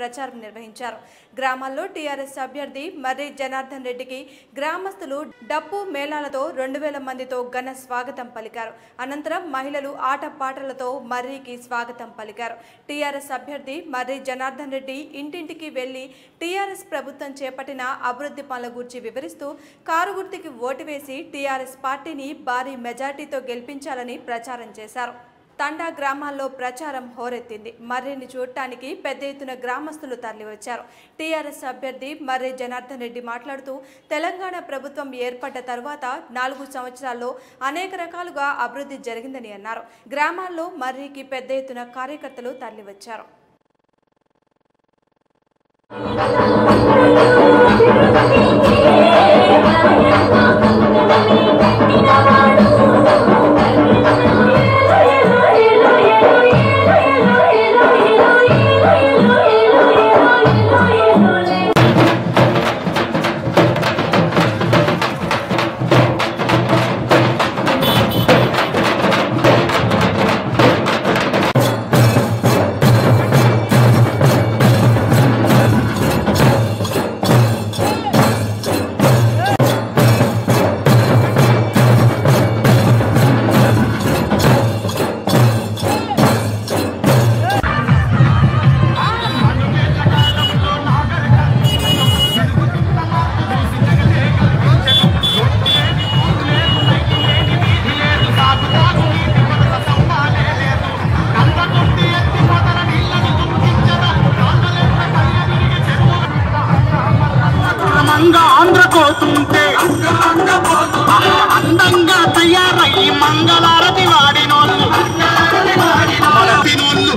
ప్రచారం నిర్వహించారు గ్రామాల్లో టీఆర్ఎస్ అభ్యర్థి మర్రి జనార్దన్ రెడ్డికి గ్రామస్తులు డప్పు మేళాలతో రెండు వేల మందితో ఘన స్వాగతం పలికారు అనంతరం మహిళలు ఆటపాటలతో మర్రికి స్వాగతం పలికారు టీఆర్ఎస్ అభ్యర్థి మర్రి జనార్దన్ రెడ్డి ఇంటింటికి వెళ్లి టీఆర్ఎస్ ప్రభుత్వం చేపట్టిన అభివృద్ధి పనుల గురించి వివరిస్తూ కారు గుర్తుకి ఓటు వేసి టీఆర్ఎస్ పార్టీని భారీ మెజార్టీతో గెలిపించాలని ప్రచారం చేశారు తండా గ్రామాల్లో ప్రచారం హోరెత్తింది మర్రిని చూడటానికి పెద్ద ఎత్తున గ్రామస్తులు తరలివచ్చారు టీఆర్ఎస్ అభ్యర్థి మర్రి జనార్దన్ రెడ్డి మాట్లాడుతూ తెలంగాణ ప్రభుత్వం ఏర్పడ్డ తర్వాత నాలుగు సంవత్సరాల్లో అనేక రకాలుగా అభివృద్ధి జరిగిందని అన్నారు గ్రామాల్లో మర్రికి పెద్ద ఎత్తున కార్యకర్తలు తరలివచ్చారు క్రమంగా ఆంధ్రపోతుంటే అందంగా తయారయ్యి మంగళారతి వాడినోళ్ళు తినోళ్ళు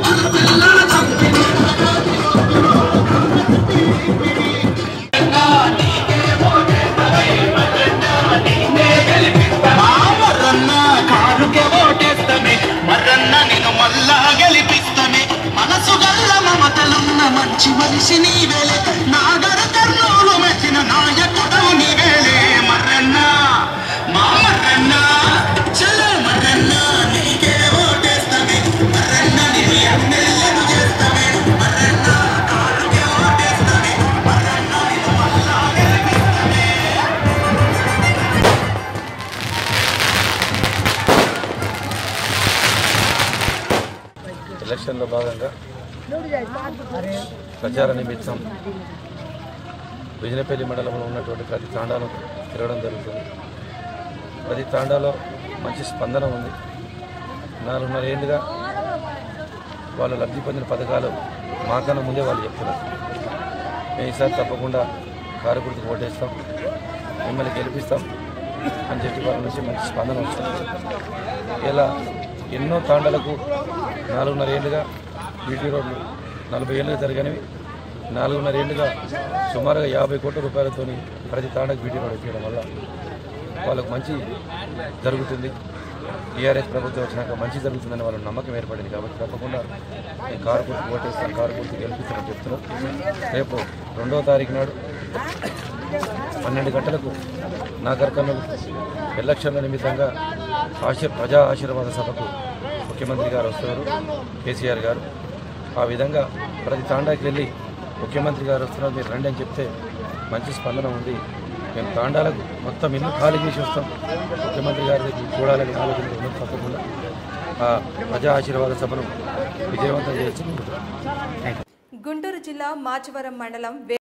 మర్రన్న కారుకే ఓటేస్తమే మర్రన్న నేను మళ్ళా గెలిపిస్తమే మనసు గల్ల మమతలున్న మంచి మనిషి నీవేలే నాగర కర్నూలు మెచ్చిన నాయకుడు నీవేలే మర్రన్న మా మర్రన్న చలో మర్రన్న నీకే ఓటేస్తమే మర్రన్న నేను ఎమ్మెల్యేను చేస్తమే మర్రన్న కారుకే ఓటేస్తమే మర్రన్న నేను మళ్ళా గెలిపిస్తమే ఎలక్షన్లో భాగంగా ప్రచార నిమిత్తం విజయపల్లి మండలంలో ఉన్నటువంటి ప్రతి తాండాను తిరగడం జరుగుతుంది ప్రతి తాండాలో మంచి స్పందన ఉంది నాలుగున్నర ఏళ్ళుగా వాళ్ళు లబ్ధి పొందిన పథకాలు మాకన్నా ముందే వాళ్ళు చెప్తున్నారు మేము ఈసారి తప్పకుండా కారు గుర్తుకు ఓటేస్తాం మిమ్మల్ని గెలిపిస్తాం అని చెప్పి వాళ్ళ నుంచి మంచి స్పందన వస్తుంది ఇలా ఎన్నో తాండాలకు నాలుగున్నర ఏళ్ళుగా బీటీ రోడ్లు నలభై ఏళ్ళుగా జరిగినవి నాలుగున్నర ఏళ్ళుగా సుమారుగా యాభై కోట్ల రూపాయలతోని ప్రతి తాండకు బీటీ రోడ్ చేయడం వల్ల వాళ్ళకు మంచి జరుగుతుంది టీఆర్ఎస్ ప్రభుత్వం వచ్చినాక మంచి జరుగుతుందని వాళ్ళ నమ్మకం ఏర్పడింది కాబట్టి తప్పకుండా నేను కారు గుర్తు ఓటేస్తాను కారు గుర్తు గెలిపిస్తానని చెప్తున్నాం రేపు రెండవ తారీఖు నాడు పన్నెండు గంటలకు నాగర్కర్నూలు ఎలక్షన్ల నిమిత్తంగా ఆశీర్ ప్రజా ఆశీర్వాద సభకు ముఖ్యమంత్రి గారు వస్తున్నారు కేసీఆర్ గారు ఆ విధంగా ప్రతి తాండాకి వెళ్ళి ముఖ్యమంత్రి గారు వస్తున్నారు మీరు రండి అని చెప్తే మంచి స్పందన ఉంది మేము తాండాలకు మొత్తం ఇల్లు ఖాళీ చేసి వస్తాం ముఖ్యమంత్రి గారి దగ్గర చూడాలని ఆలోచన ఉన్నది తప్పకుండా ఆ ప్రజా ఆశీర్వాద సభను విజయవంతం చేసి గుంటూరు జిల్లా మాచవరం మండలం